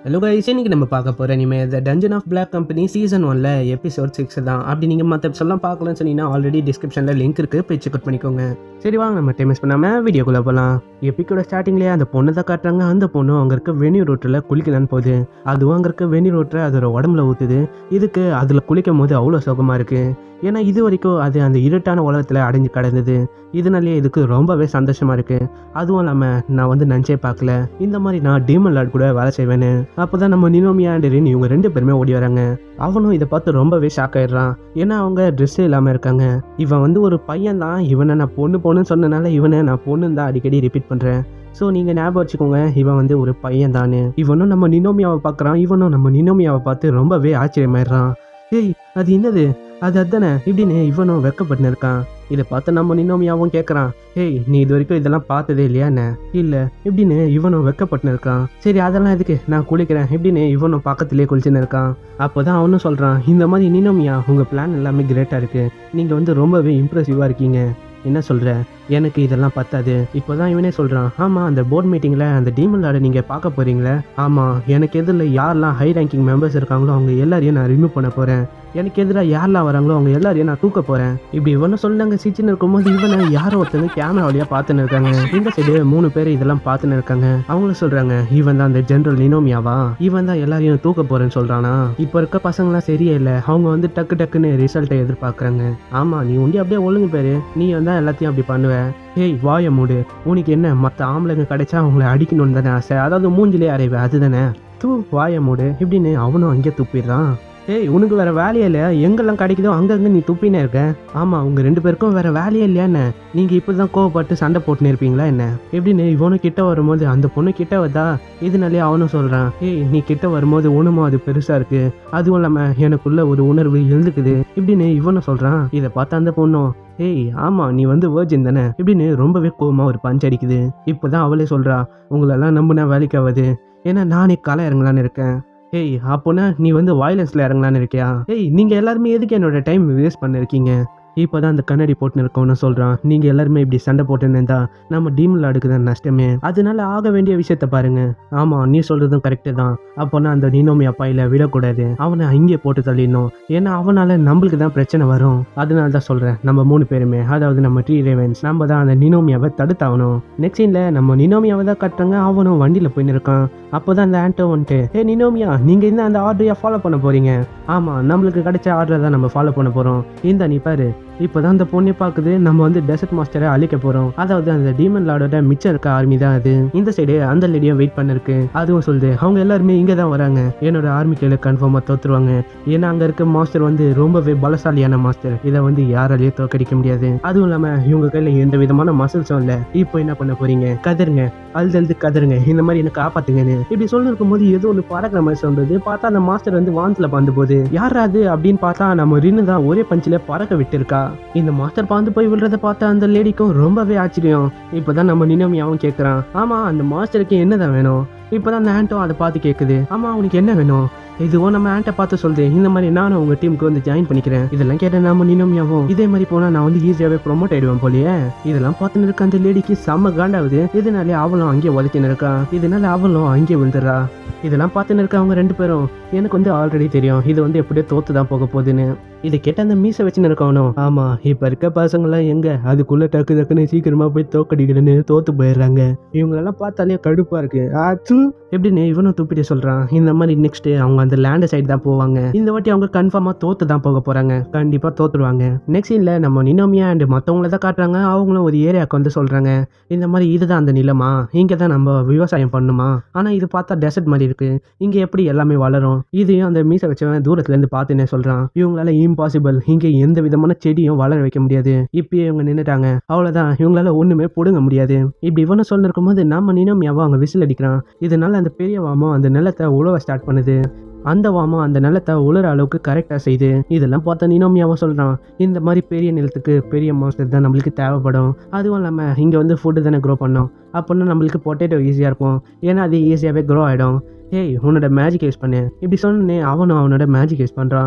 hello guys இன்னைக்கு நம்ம பார்க்க போகிற இனிமே the Dungeon of Black Company season ஒன்ல எபிசோட் சிக்ஸ் தான் அப்படி நீங்கள் மற்ற எபிசோட்லாம் பார்க்கலன்னு சொன்னீங்கன்னா ஆல்ரெடி டிஸ்கிரிப்ஷனில் லிங்க் இருக்குது போய் செக் அவுட் பண்ணிக்கோங்க சரி வாங்க நம்ம டைம் மிஸ் பண்ணாமல் வீடியோக்குள்ளே போகலாம் எப்பிக்கோட ஸ்டார்டிங்லேயே அந்த பொண்ணு தான் காட்டுறாங்க அந்த பொண்ணு அங்கே இருக்க வெனி ரோட்டில் குளிக்கலான்னு போகுது அதுவும் அங்கே இருக்க வெனி ரோட்டில் அதோட உடம்புல ஊற்றுது இதுக்கு அதில் குளிக்கும் போது அவ்வளோ சுகமாக இருக்குது ஏன்னா இது வரைக்கும் அது அந்த இருட்டான உலகத்தில் அடைஞ்சு கிடந்தது இதனாலேயே இதுக்கு ரொம்பவே சந்தோஷமாக இருக்குது அதுவும் இல்லாமல் நான் வந்து நினச்சே பார்க்கல இந்த மாதிரி நான் டீமன் லார்ட் கூட வேலை செய்வேன்னு அப்போ தான் நம்ம நினோமியா அண்ட் ரின் இவங்க ரெண்டு பேருமே ஓடி வராங்க அவனும் இதை பார்த்து ரொம்பவே ஷாக் ஆயிடுறான் ஏன்னா அவங்க ட்ரெஸ்ஸே இல்லாமல் இருக்காங்க இவன் வந்து ஒரு பையன் தான் இவனை நான் பொண்ணு பொண்ணுன்னு சொன்னனால இவனை நான் பொண்ணுன்னு தான் அடிக்கடி ரிப்பீட் பண்ணுறேன் ஸோ நீங்கள் ஞாபகம் வச்சுக்கோங்க இவன் வந்து ஒரு பையன் தானே இவனும் நம்ம நினோமியாவை பார்க்குறான் இவனும் நம்ம நினோமியாவை பார்த்து ரொம்பவே ஆச்சரியமாயிடுறான் ஏய் அது என்னது அது அதானே இப்படின்னு இவனும் வெக்கப்பட்டு இருக்கான் இதை பார்த்து நம்ம நினோமியாவும் கேட்குறான் ஏய் நீ இது வரைக்கும் இதெல்லாம் பார்த்ததே இல்லையா என்ன இல்லை இப்படின்னு இவனும் வெக்கப்பட்டு இருக்கான் சரி அதெல்லாம் எதுக்கு நான் குளிக்கிறேன் இப்படின்னு இவனும் பக்கத்துலேயே குளிச்சுன்னு இருக்கான் அப்போ தான் அவனும் சொல்கிறான் இந்த மாதிரி நினோமியா உங்கள் பிளான் எல்லாமே கிரேட்டாக இருக்குது நீங்கள் வந்து ரொம்பவே இம்ப்ரெசிவாக இருக்கீங்க என்ன சொல்கிற எனக்கு இதெல்லாம் பத்தாது இப்போ தான் இவனே சொல்கிறான் ஆமாம் அந்த போர்ட் மீட்டிங்கில் அந்த டீமன் லார்டை நீங்கள் பார்க்க போகிறீங்களே ஆமாம் எனக்கு எதிரில் யாரெல்லாம் ஹை ரேங்கிங் மெம்பர்ஸ் இருக்காங்களோ அவங்க எல்லாரையும் நான் ரிமூவ் பண்ண போகிறேன் எனக்கு எதிராக யாரெல்லாம் வராங்களோ அவங்க எல்லாரையும் நான் தூக்க போகிறேன் இப்படி இவனும் சொன்னாங்க சிச்சின்னு இருக்கும்போது இவனை யாரோ ஒருத்தங்க கேமரா வழியாக பார்த்துன்னு இருக்காங்க இந்த சைடு மூணு பேர் இதெல்லாம் பார்த்துன்னு இருக்காங்க அவங்களும் சொல்கிறாங்க இவன் தான் அந்த ஜென்ரல் நினோமியாவா இவன் தான் எல்லாரையும் தூக்க போகிறேன்னு சொல்கிறானா இப்போ இருக்க பசங்களாம் சரியே இல்லை அவங்க வந்து டக்கு டக்குன்னு ரிசல்ட்டை எதிர்பார்க்குறாங்க ஆமாம் நீ உண்டி அப்படியே ஒழுங்கு பேர் நீ வந்து எல்லாத்தையும் அப்படி பண்ணுவ ஏய் வாய மூடு உனக்கு என்ன மற்ற ஆம்பளைங்க கிடைச்சா அவங்கள அடிக்கணும்னு தானே ஆசை அதாவது மூஞ்சிலே அறைவே அதுதானே தூ வாய மூடு இப்படின்னு அவனும் அங்கே துப்பிடுறான் ஏய் உனக்கு வேற வேலையே இல்லை எங்கெல்லாம் கிடைக்குதோ அங்கங்க நீ துப்பினே இருக்க ஆமா உங்க ரெண்டு பேருக்கும் வேற வேலையே இல்லையா என்ன நீங்க இப்படிதான் கோவப்பட்டு சண்டை போட்டுன்னு இருப்பீங்களா என்ன எப்படின்னு இவனு கிட்ட வரும்போது அந்த பொண்ணு கிட்ட வந்தா இதனாலே அவனும் சொல்றான் ஏய் நீ கிட்ட வரும்போது உணமும் அது பெருசா இருக்கு அதுவும் இல்லாம எனக்குள்ள ஒரு உணர்வு எழுந்துக்குது இப்படின்னு இவனும் சொல்றான் இதை பார்த்த அந்த பொண்ணும் ஏய் ஆமா நீ வந்து வேர்ஜின் தானே இப்படின்னு ரொம்பவே கோவமா ஒரு பஞ்ச் அடிக்குது இப்போதான் அவளே சொல்றா உங்களெல்லாம் நம்பினா வேலைக்கு ஆகாது ஏன்னா நானே களை இறங்கலான்னு இருக்கேன் ஏய் அப்போனா நீ வந்து வயலன்ஸில் இறங்கலான்னு இருக்கியா ஏய் நீங்கள் எல்லாருமே எதுக்கு என்னோட டைம் வேஸ்ட் பண்ணிருக்கீங்க இப்போ தான் அந்த கண்ணாடி போட்டுன்னு இருக்கவனு சொல்கிறான் நீங்கள் எல்லாருமே இப்படி சண்டை போட்டுன்னு இருந்தா நம்ம டீம் லாடுக்கு தான் நஷ்டமே அதனால ஆக வேண்டிய விஷயத்த பாருங்க ஆமாம் நீ சொல்கிறதும் கரெக்டு தான் அப்போனா அந்த நினோமி அப்பாயில விடக்கூடாது அவனை அங்கே போட்டு தள்ளிடணும் ஏன்னா அவனால நம்மளுக்கு தான் பிரச்சனை வரும் அதனால தான் சொல்கிறேன் நம்ம மூணு பேருமே அதாவது நம்ம ட்ரீ ரேவன்ஸ் நம்ம தான் அந்த நினோமியாவை தடுத்தாகணும் நெக்ஸ்ட் சீனில் நம்ம நினோமியாவை தான் கட்டுறாங்க அவனும் வண்டியில் போயின்னு இருக்கான் அப்போ தான் அந்த ஆண்டோ வந்துட்டு ஏ நினோமியா நீங்கள் இந்த அந்த ஆர்டரையாக ஃபாலோ பண்ண போகிறீங்க ஆமாம் நம்மளுக்கு கிடைச்ச ஆர்டரை தான் நம்ம ஃபாலோ பண்ண போகிறோம் இந்த நீ பாரு இப்போ தான் அந்த பொண்ணை பார்க்குது நம்ம வந்து டெசர்ட் மாஸ்டரை அழிக்க போகிறோம் அதாவது அந்த டீமன் லார்டோட மிச்சம் இருக்க ஆர்மி தான் அது இந்த சைடு அந்த லேடியும் வெயிட் பண்ணிருக்கு அதுவும் சொல்லுது அவங்க எல்லாருமே இங்கே தான் வராங்க என்னோட ஆர்மி கையில் கன்ஃபார்மாக தோத்துருவாங்க ஏன்னா அங்கே இருக்க மாஸ்டர் வந்து ரொம்பவே பலசாலியான மாஸ்டர் இதை வந்து யாராலையும் தோக்கடிக்க முடியாது அதுவும் இல்லாமல் இவங்க கையில் எந்த விதமான மசில்ஸும் இல்லை இப்போ என்ன பண்ண போறீங்க கதருங்க அழுது அழுது கதருங்க இந்த மாதிரி எனக்கு காப்பாத்துங்கன்னு இப்படி சொல்லிருக்கும் போது ஏதோ ஒன்று பறக்கிற மாதிரி சொல்றது பார்த்தா அந்த மாஸ்டர் வந்து வானத்துல பாந்து போகுது யாரா அது அப்படின்னு பார்த்தா நம்ம ரின்னு தான் ஒரே பஞ்சில் பறக்க விட்டு இருக்கா இந்த மாஸ்டர் பாந்து போய் விழுறத பார்த்தா அந்த லேடிக்கும் ரொம்பவே ஆச்சரியம் இப்போதான் நம்ம நினமியாவும் கேட்குறான் ஆமா அந்த மாஸ்டருக்கு என்னதான் வேணும் இப்போதான் அந்த ஆண்டோ அதை பார்த்து கேட்குது ஆமா உனக்கு என்ன வேணும் இதுவும் நம்ம ஆண்ட்டை பார்த்து சொல்லுது இந்த மாதிரி நானும் உங்க டீமுக்கு வந்து ஜாயின் பண்ணிக்கிறேன் இதெல்லாம் கேட்ட நம்ம நினமியாவும் இதே மாதிரி போனா நான் வந்து ஈஸியாவே ப்ரொமோட் ஆயிடுவேன் போலயே இதெல்லாம் பார்த்துன்னு இருக்க அந்த லேடிக்கு செம்ம காண்டாகுது இதனாலே அவளும் அங்கேயே உதச்சின்னு இருக்கா இதனால அவளும் அங்கேயே விழுந்துடுறா இதெல்லாம் பார்த்துன்னு இருக்க அவங்க ரெண்டு பேரும் எனக்கு வந்து ஆல்ரெடி தெரியும் இது வந்து எப்படியோ தோத்து தான் போக போகுதுன்னு இதை கேட்ட அந்த மீசை வச்சுன்னு இருக்கவனும் ஆமா இப்ப இருக்க பசங்களாம் எங்க அதுக்குள்ள டக்கு டக்குன்னு சீக்கிரமா போய் தோக்கடிக்கலன்னு தோத்து போயிடுறாங்க இவங்களெல்லாம் பார்த்தாலே கடுப்பா இருக்கு ஆச்சு எப்படின்னு இவனும் துப்பிட்டு சொல்றான் இந்த மாதிரி நெக்ஸ்ட் அவங்க அந்த லேண்ட் சைடு தான் போவாங்க இந்த வாட்டி அவங்க கன்ஃபார்மா தோத்து தான் போக போறாங்க கண்டிப்பா தோத்துருவாங்க நெக்ஸ்ட் இல்ல நம்ம நினோமியா அண்ட் மத்தவங்கள தான் காட்டுறாங்க அவங்களும் ஒரு ஏரியாவுக்கு வந்து சொல்றாங்க இந்த மாதிரி இதுதான் அந்த நிலமா இங்க தான் நம்ம விவசாயம் பண்ணுமா ஆனா இது பார்த்தா டெசர்ட் மாதிரி இருக்கு இங்க எப்படி எல்லாமே வளரும் இதையும் அந்த மீசை வச்சவன் தூரத்துல இருந்து பார்த்துன்னே சொல்றான் இவங்களால இம்பாசிபிள் இங்க எந்த விதமான செடியும் வளர வைக்க முடியாது இப்பயே இவங்க நின்னுட்டாங்க அவ்வளவுதான் இவங்களால ஒண்ணுமே புடுங்க முடியாது இப்படி இவனை சொல்லிருக்கும் போது நம்ம நினோமியாவோ அங்க விசில் அடிக்கிறான் இதனால அந்த பெரிய வாமம் அந்த நிலத்தை உழவ ஸ்டார்ட் பண்ணுது அந்த வாமம் அந்த நிலத்தை உழுற அளவுக்கு கரெக்டாக செய்யுது இதெல்லாம் பார்த்தா நினோமியாவும் சொல்கிறான் இந்த மாதிரி பெரிய நிலத்துக்கு பெரிய மாஸ்டர் தான் நம்மளுக்கு தேவைப்படும் அதுவும் இல்லாமல் இங்கே வந்து ஃபுட்டு தானே க்ரோ பண்ணோம் அப்படின்னா நம்மளுக்கு பொட்டேட்டோ ஈஸியாக இருக்கும் ஏன்னா அது ஈஸியாகவே க்ரோ ஆகிடும் ஏய் உன்னோட மேஜிக் யூஸ் பண்ணு இப்படி சொன்னே அவனும் அவனோட மேஜிக் யூஸ் பண்ணுறான்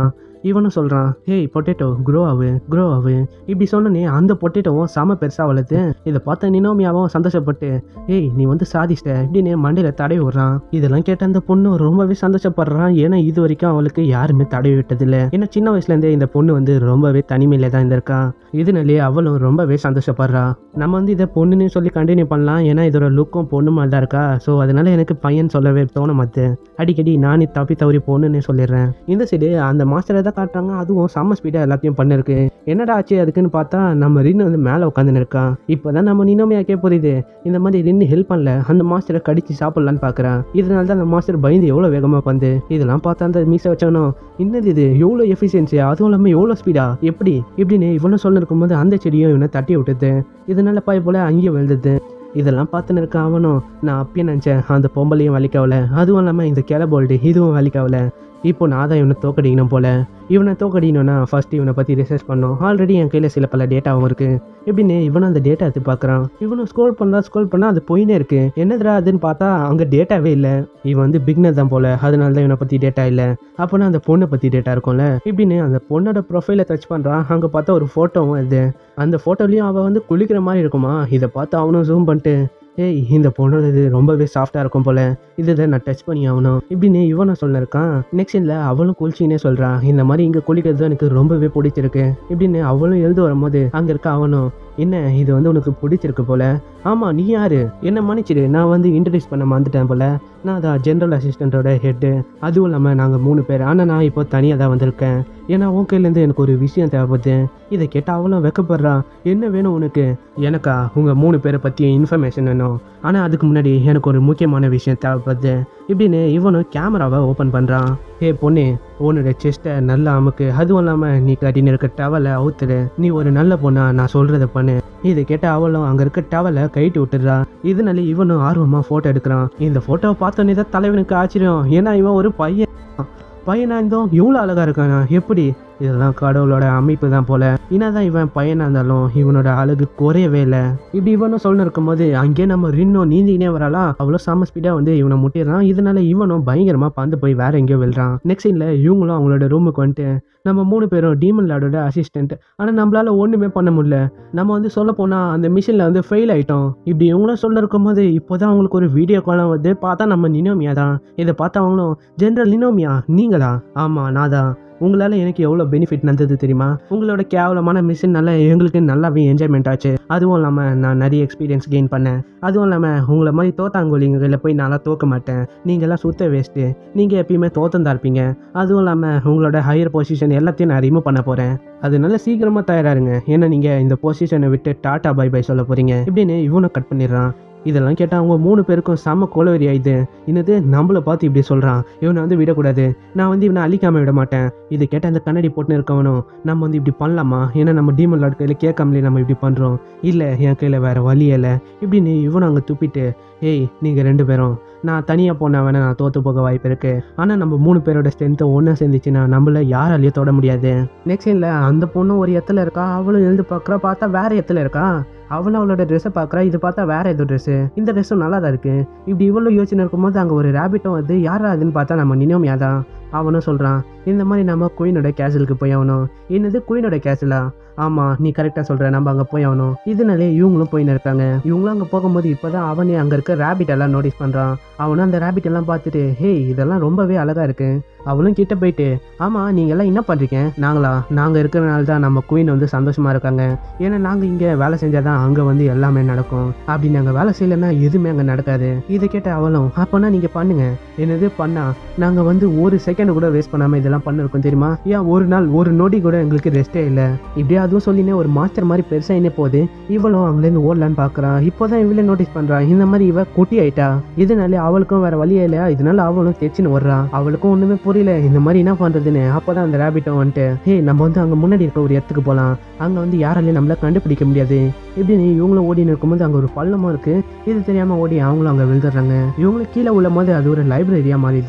இவனும் சொல்கிறான் ஹேய் பொட்டேட்டோ க்ரோ ஆகு க்ரோ ஆகு இப்படி சொன்னனே அந்த பொட்டேட்டோவும் செம பெருசாக வளர்த்து இதை பார்த்த நினோமியாவும் சந்தோஷப்பட்டு ஏய் நீ வந்து சாதிச்சிட்ட இப்படின்னு மண்டையில் தடவி விடுறான் இதெல்லாம் கேட்ட அந்த பொண்ணு ரொம்பவே சந்தோஷப்படுறான் ஏன்னா இது வரைக்கும் அவளுக்கு யாருமே தடவி விட்டதில்லை ஏன்னா சின்ன வயசுலேருந்தே இந்த பொண்ணு வந்து ரொம்பவே தனிமையில தான் இருந்திருக்கா இதனாலே அவளும் ரொம்பவே சந்தோஷப்படுறா நம்ம வந்து இதை பொண்ணுன்னு சொல்லி கண்டினியூ பண்ணலாம் ஏன்னா இதோட லுக்கும் பொண்ணு மாதிரி தான் இருக்கா ஸோ அதனால எனக்கு பையன் சொல்லவே தோண மாத்து அடிக்கடி நானே தப்பி தவறி பொண்ணுன்னு சொல்லிடுறேன் இந்த சைடு அந்த மாஸ்டரை தான் காட்டுறாங்க அதுவும் செம்ம ஸ்பீடாக எல்லாத்தையும் பண்ணிருக்கு என்னடா ஆச்சு அதுக்குன்னு பார்த்தா நம்ம ரின்னு வந்து மேலே உட்காந்துன்னு இருக்கான் இப்போ தான் நம்ம நினமையாக்கே புரியுது இந்த மாதிரி ரின்னு ஹெல்ப் பண்ணல அந்த மாஸ்டரை கடிச்சு சாப்பிடலான்னு பார்க்குறான் இதனால தான் அந்த மாஸ்டர் பயந்து எவ்வளோ வேகமாக வந்து இதெல்லாம் பார்த்தா அந்த மீசை வச்சவனும் என்னது இது எவ்வளோ எஃபிஷியன்சி அதுவும் இல்லாமல் எவ்வளோ ஸ்பீடா எப்படி இப்படின்னு இவனும் சொல்ல இருக்கும்போது அந்த செடியும் இவனை தட்டி விட்டுது இதனால பாய் போல அங்கேயே விழுந்தது இதெல்லாம் பார்த்துன்னு இருக்க அவனும் நான் அப்பயே நினச்சேன் அந்த பொம்பளையும் வலிக்காவல அதுவும் இல்லாமல் இந்த கிளபோல்டு இதுவும் வலிக்காவல இப்போ நான் தான் இவனை தோக்கடிக்கணும் போல இவனை தோக்கடிக்கணும்னா ஃபர்ஸ்ட் இவனை பற்றி ரிசர்ச் பண்ணோம் ஆல்ரெடி என் கையில் சில பல டேட்டாவும் இருக்கு எப்படின்னு இவனும் அந்த டேட்டா எடுத்து பார்க்குறான் இவனும் ஸ்க்ரோல் பண்ணா ஸ்க்ரோல் பண்ணா அது போயினே இருக்கு என்னதுடா அதுன்னு பார்த்தா அங்கே டேட்டாவே இல்லை இவன் வந்து பிக்னர் தான் போல அதனால தான் இவனை பற்றி டேட்டா இல்லை அப்போனா அந்த பொண்ணை பற்றி டேட்டா இருக்கும்ல இப்படின்னு அந்த பொண்ணோட ப்ரொஃபைலை டச் பண்ணுறான் அங்கே பார்த்தா ஒரு ஃபோட்டோவும் இது அந்த ஃபோட்டோலையும் அவள் வந்து குளிக்கிற மாதிரி இருக்குமா இதை பார்த்து அவனும் ஜூம் பண்ணிட்டு ஏய் இந்த பொண்ணோட இது ரொம்பவே சாஃப்டாக இருக்கும் போல இதுதான் நான் டச் பண்ணி ஆகணும் இப்படின்னு இவனும் சொல்லிருக்கான் நெக்ஸ்ட் இல்லை அவளும் குளிச்சின்னே சொல்கிறான் இந்த மாதிரி இங்கே குளிக்கிறது எனக்கு ரொம்பவே பிடிச்சிருக்கு இப்படின்னு அவளும் எழுந்து வரும்போது அங்கே இருக்க அவனும் என்ன இது வந்து உனக்கு பிடிச்சிருக்கு போல ஆமாம் நீ யாரு என்ன மன்னிச்சிடு நான் வந்து இன்ட்ரடியூஸ் பண்ண மறந்துட்டேன் போல நான் தான் ஜென்ரல் அசிஸ்டண்ட்டோட ஹெட்டு அதுவும் இல்லாமல் நாங்கள் மூணு பேர் ஆனால் நான் இப்போ தனியாக தான் வந்திருக்கேன் ஏன்னா உன் கையிலேருந்து எனக்கு ஒரு விஷயம் தேவைப்படுது இதை கேட்டால் அவளும் வெக்கப்படுறான் என்ன வேணும் உனக்கு எனக்கா உங்கள் மூணு பேரை பற்றி இன்ஃபர்மேஷன் வேணும் ஆனால் அதுக்கு முன்னாடி எனக்கு ஒரு முக்கியமான விஷயம் தேவைப்படுது இப்படின்னு இவனும் கேமராவை ஓப்பன் பண்ணுறான் ஏ பொண்ணு உன்னோட செஸ்ட்டை நல்லா அமுக்கு அதுவும் இல்லாமல் நீ கட்டின்னு இருக்க டவலை அவுத்துடு நீ ஒரு நல்ல பொண்ணா நான் சொல்கிறத பண்ணு இதை கேட்ட அவளும் அங்கே இருக்க டவலை கைட்டு விட்டுடுறா இதனால இவனும் ஆர்வமாக ஃபோட்டோ எடுக்கிறான் இந்த ஃபோட்டோவை பார்த்தோன்னே தான் தலைவனுக்கு ஆச்சரியம் ஏன்னா இவன் ஒரு பையன் பையனா இருந்தோம் எவ்வளோ அழகாக இருக்கானா எப்படி இதெல்லாம் கடவுளோட அமைப்பு தான் போல என்னதான் இவன் பையனாக இருந்தாலும் இவனோட அழகு குறையவே இல்லை இப்படி இவனும் சொல்லணும் இருக்கும்போது அங்கேயே நம்ம ரின்னும் நீந்திக்கினே வராலாம் அவ்வளோ செம்ம ஸ்பீடாக வந்து இவனை முட்டிடுறான் இதனால இவனும் பயங்கரமாக பந்து போய் வேற எங்கேயோ விழுறான் நெக்ஸ்ட் சீனில் இவங்களும் அவங்களோட ரூமுக்கு வந்துட்டு நம்ம மூணு பேரும் டீமன் லாடோட அசிஸ்டன்ட் ஆனால் நம்மளால ஒன்றுமே பண்ண முடியல நம்ம வந்து சொல்ல போனால் அந்த மிஷினில் வந்து ஃபெயில் ஆயிட்டோம் இப்படி இவங்களும் சொல்ல இருக்கும்போது இப்போதான் அவங்களுக்கு ஒரு வீடியோ காலம் வந்து பார்த்தா நம்ம நினோமியா தான் இதை பார்த்தா அவங்களும் ஜென்ரல் நினோமியா நீங்களா ஆமாம் நான் தான் உங்களால் எனக்கு எவ்வளோ பெனிஃபிட் நடந்தது தெரியுமா உங்களோட கேவலமான மிஷின்னால எங்களுக்கு நல்லாவே என்ஜாய்மெண்ட் ஆச்சு அதுவும் இல்லாமல் நான் நிறைய எக்ஸ்பீரியன்ஸ் கெயின் பண்ணேன் அதுவும் இல்லாமல் உங்களை மாதிரி தோத்தாங்கோலிங்க கையில் போய் நான்லாம் தோக்க மாட்டேன் நீங்கள்லாம் சுத்த வேஸ்ட்டு நீங்கள் எப்பயுமே தோத்தம் தான் இருப்பீங்க அதுவும் இல்லாமல் உங்களோட ஹையர் பொசிஷன் எல்லாத்தையும் நான் ரிமூவ் பண்ண போகிறேன் அதனால சீக்கிரமாக தயாராருங்க ஏன்னா நீங்கள் இந்த பொசிஷனை விட்டு டாட்டா பை பை சொல்ல போகிறீங்க இப்படின்னு இவனும் கட் பண்ணிடுறான் இதெல்லாம் கேட்டால் அவங்க மூணு பேருக்கும் செம்ம கோலவெறி ஆயிடுது என்னது நம்மளை பார்த்து இப்படி சொல்கிறான் இவனை வந்து விடக்கூடாது நான் வந்து இவனை அழிக்காம விட மாட்டேன் இது கேட்ட அந்த கண்ணாடி போட்டுன்னு இருக்கவனும் நம்ம வந்து இப்படி பண்ணலாமா ஏன்னா நம்ம டீமன் லாட் கையில் கேட்காமலே நம்ம இப்படி பண்ணுறோம் இல்லை என் கையில் வேறு வழி இல்லை இப்படின்னு இவனும் அங்கே துப்பிட்டு ஏய் நீங்கள் ரெண்டு பேரும் நான் தனியாக போனால் வேணா நான் தோற்று போக வாய்ப்பு இருக்கு ஆனால் நம்ம மூணு பேரோட ஸ்ட்ரென்த்தை ஒன்றா சேர்ந்துச்சுன்னா நம்மள யாராலையும் தொட முடியாது நெக்ஸ்ட் இல்லை அந்த பொண்ணு ஒரு இடத்துல இருக்கா அவளும் எழுந்து பார்க்குறா பார்த்தா வேற இடத்துல இருக்கா அவளும் அவளோட ட்ரெஸ்ஸை பார்க்குறா இது பார்த்தா வேற ஏதோ ட்ரெஸ்ஸு இந்த ட்ரெஸ்ஸும் நல்லா தான் இருக்கு இப்படி இவ்வளோ யோசனை இருக்கும்போது அங்கே ஒரு ரேபிட்டும் வந்து யாரா அதுன்னு பார்த்தா நம்ம நினோமியா தான் அவனும் சொல்கிறான் இந்த மாதிரி நம்ம குயினோட கேசலுக்கு போய் ஆகணும் என்னது குயினோட கேசலா ஆமாம் நீ கரெக்டாக சொல்கிற நம்ம அங்கே போய் ஆகணும் இதனாலே இவங்களும் போயின்னு இருக்காங்க இவங்களும் அங்கே போகும்போது இப்போ தான் அவனே அங்கே இருக்க ரேபிட் எல்லாம் நோட்டீஸ் பண்ணுறான் அவனும் அந்த ரேபிட் எல்லாம் பார்த்துட்டு ஹேய் இதெல்லாம் ரொம்பவே அழகாக இருக்கு அவளும் கிட்ட போயிட்டு ஆமாம் நீங்கள் எல்லாம் என்ன பண்ணுறீங்க நாங்களா நாங்கள் இருக்கிறனால தான் நம்ம குயின் வந்து சந்தோஷமாக இருக்காங்க ஏன்னா நாங்கள் இங்கே வேலை செஞ்சால் தான் அங்கே வந்து எல்லாமே நடக்கும் அப்படி நாங்கள் வேலை செய்யலைன்னா எதுவுமே அங்கே நடக்காது இதை கேட்ட அவளும் அப்போனா நீங்கள் பண்ணுங்க என்னது பண்ணா நாங்கள் வந்து ஒரு செகண்ட் கூட வேஸ்ட் பண்ணாமல் இதெல்லாம் பண்ணிருக்கோம் தெரியுமா ஏன் ஒரு நாள் ஒரு நொடி கூட எங்களுக்கு ரெஸ்ட்டே இல்லை இப்படியே அதுவும் சொல்லினே ஒரு மாஸ்டர் மாதிரி பெருசாக என்ன போகுது இவளும் அங்கேருந்து ஓடலான்னு பார்க்குறான் இப்போதான் இவளே நோட்டீஸ் பண்ணுறான் இந்த மாதிரி இவ குட்டி ஆயிட்டா இதனால அவளுக்கும் வேற வழியே இல்லையா இதனால அவளும் தைச்சுன்னு வர்றான் அவளுக்கும் ஒன்றுமே புரியல இந்த மாதிரி என்ன பண்ணுறதுன்னு அப்போதான் அந்த ரேபிட்டும் வந்துட்டு ஹே நம்ம வந்து அங்கே முன்னாடி இருக்க ஒரு இடத்துக்கு போகலாம் அங்கே வந்து யாராலையும் நம்மள கண்டுபிடிக்க முடியாது இப்படின்னு இவங்களும் ஓடின்னு இருக்கும்போது அங்கே ஒரு பள்ளமும் இருக்குது இது தெரியாமல் ஓடி அவங்களும் அங்கே விழுந்துடுறாங்க இவங்களும் கீழே உள்ள போது அது ஒரு லைப்ரரியாக மாறிடுது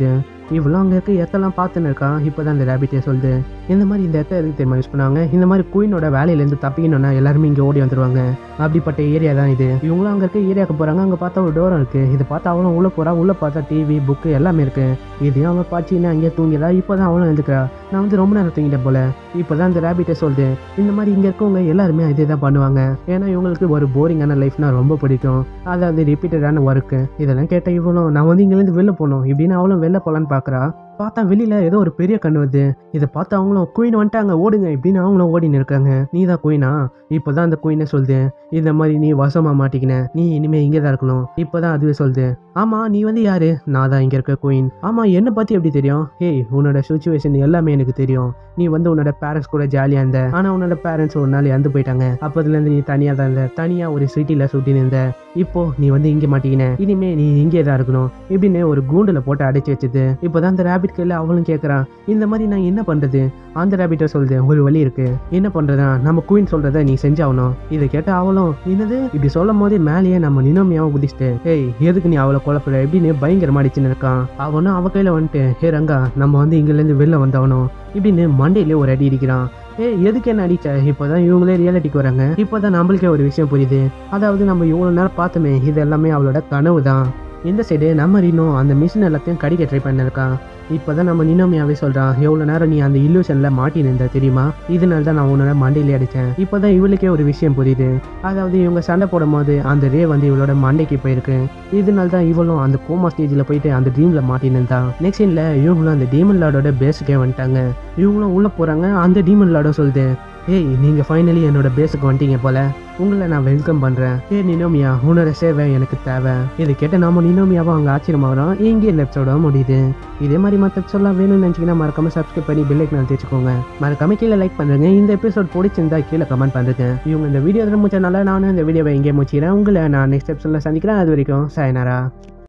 இவ்வளோ அங்கே இருக்க எத்தெல்லாம் பார்த்துன்னு இருக்கான் இப்போ தான் இந்த ரேபிட்டே சொல்லுது இந்த மாதிரி இந்த இடத்த எதுக்கு தெரியுமா யூஸ் பண்ணாங்க இந்த மாதிரி குயினோட வேலையிலேருந்து தப்பிக்கணும்னா எல்லாருமே இங்கே ஓடி வந்துருவாங்க அப்படிப்பட்ட ஏரியா தான் இது இவங்களும் அங்கே இருக்க ஏரியாவுக்கு போகிறாங்க அங்கே பார்த்தா ஒரு டோரம் இருக்குது இது பார்த்தா அவளும் உள்ளே போகிறா உள்ளே பார்த்தா டிவி புக்கு எல்லாமே இருக்குது இதையும் அவன் பாச்சின்னா அங்கேயே தூங்கிடா இப்போ தான் அவளும் எழுந்துக்கிறா நான் வந்து ரொம்ப நேரம் தூங்கிட்டேன் போல இப்போ தான் இந்த ரேபிட்டே சொல்லுது இந்த மாதிரி இங்கே இருக்கவங்க எல்லாருமே இதே தான் பண்ணுவாங்க ஏன்னா இவங்களுக்கு ஒரு போரிங்கான லைஃப்னா ரொம்ப பிடிக்கும் அதாவது ரிப்பீட்டடான ஒர்க்கு இதெல்லாம் கேட்ட இவனும் நான் வந்து இங்கேருந்து வெளில போகணும் இப்படின்னு அவளும் வெளில போகலான்னு பார்க்குறா பார்த்தா வெளியில ஏதோ ஒரு பெரிய கண்ணு வருது இதை பார்த்து அவங்களும் குயின் வந்துட்டாங்க ஓடுங்க இப்படின்னு அவங்களும் ஓடின்னு இருக்காங்க நீ தான் குயினா இப்போதான் அந்த குயினை சொல்லுது இந்த மாதிரி நீ வசமா மாட்டிக்கின நீ இனிமே இங்கே தான் இருக்கணும் இப்போதான் அதுவே சொல்லுது ஆமா நீ வந்து யாரு நான் தான் இங்க இருக்க குயின் ஆமா என்னை பத்தி எப்படி தெரியும் ஹேய் உன்னோட சுச்சுவேஷன் எல்லாமே எனக்கு தெரியும் நீ வந்து உன்னோட பேரண்ட்ஸ் கூட ஜாலியா இருந்த ஆனா உன்னோட பேரண்ட்ஸ் ஒரு நாள் இறந்து போயிட்டாங்க அப்பதுல இருந்து நீ தனியா தான் இருந்த தனியா ஒரு சிட்டில சுட்டி இருந்த இப்போ நீ வந்து இங்க மாட்டிக்கின இனிமே நீ இங்கே தான் இருக்கணும் இப்படின்னு ஒரு கூண்டுல போட்டு அடைச்சு வச்சது இப்போதான் அந்த ரேபிட் கையில அவளும் கேட்கறான் இந்த மாதிரி நான் என்ன பண்றது அந்த ரேபிட்ட சொல்லுது ஒரு வழி இருக்கு என்ன பண்றதா நம்ம குயின் சொல்றத நீ செஞ்சாகணும் இதை கேட்ட அவளும் என்னது இப்படி சொல்லும் போதே மேலேயே நம்ம நினோமியாவை குதிச்சுட்டு ஏய் எதுக்கு நீ அவளை குழப்பற எப்படின்னு பயங்கரமா அடிச்சுன்னு இருக்கான் அவனும் அவ கையில வந்துட்டு ஹே ரங்கா நம்ம வந்து இங்க இருந்து வெளில வந்தவனும் இப்படின்னு மண்டையிலே ஒரு அடி அடிக்கிறான் ஏ எதுக்கு என்ன அடிச்ச இப்போதான் இவங்களே ரியாலிட்டிக்கு வராங்க இப்போதான் நம்மளுக்கே ஒரு விஷயம் புரியுது அதாவது நம்ம இவ்வளோ நேரம் பார்த்தோமே இது எல்லாமே அவளோட கனவு தான் இந்த சைடு நம்ம ரினோ அந்த மிஷின் எல்லாத்தையும் கடிக்க ட்ரை பண்ணிருக்கான் இப்போதான் நம்ம நினோமியாவே சொல்றான் எவ்வளோ நேரம் நீ அந்த இல்லூஷன்ல மாட்டி நின்ற தெரியுமா இதனால தான் நான் உன்னோட மண்டையிலே அடித்தேன் இப்போதான் இவளுக்கே ஒரு விஷயம் புரியுது அதாவது இவங்க சண்டை போடும் போது அந்த ரே வந்து இவளோட மண்டைக்கு போயிருக்கு இதனால தான் இவளும் அந்த கோமா ஸ்டேஜில் போயிட்டு அந்த ட்ரீம்ல மாட்டி நின்றா நெக்ஸ்ட் சீன்ல இவங்களும் அந்த டீமன் லார்டோட பேஸுக்கே வந்துட்டாங்க இவங்களும் உள்ள போறாங்க அந்த டீமன் லார்டும் சொல்லுது ஏய் நீங்க ஃபைனலி என்னோட பேஸுக்கு வந்துட்டீங்க போல உங்களை நான் வெல்கம் பண்றேன் ஏ நினோமியா உன்னோட சேவை எனக்கு தேவை இது கேட்ட நாம நினோமியாவும் அங்கே ஆச்சரியமாகறோம் இங்கே இந்த எபிசோட முடியுது இதே மாதிரி மற்ற எபிசோட்லாம் வேணும்னு நினச்சிங்கன்னா மறக்காம சப்ஸ்கிரைப் பண்ணி பெல் ஐக்கன் தேச்சுக்கோங்க மறக்காம கீழே லைக் பண்ணுங்க இந்த எபிசோட் பிடிச்சிருந்தா கீழே கமெண்ட் பண்ணுங்க இவங்க இந்த வீடியோ முடிச்சனால நானும் இந்த வீடியோவை இங்கே முடிச்சிக்கிறேன் உங்களை நான் நெக்ஸ்ட் எபிசோட்ல சந்திக்கிறேன் அது வரைக்கும் சாயனாரா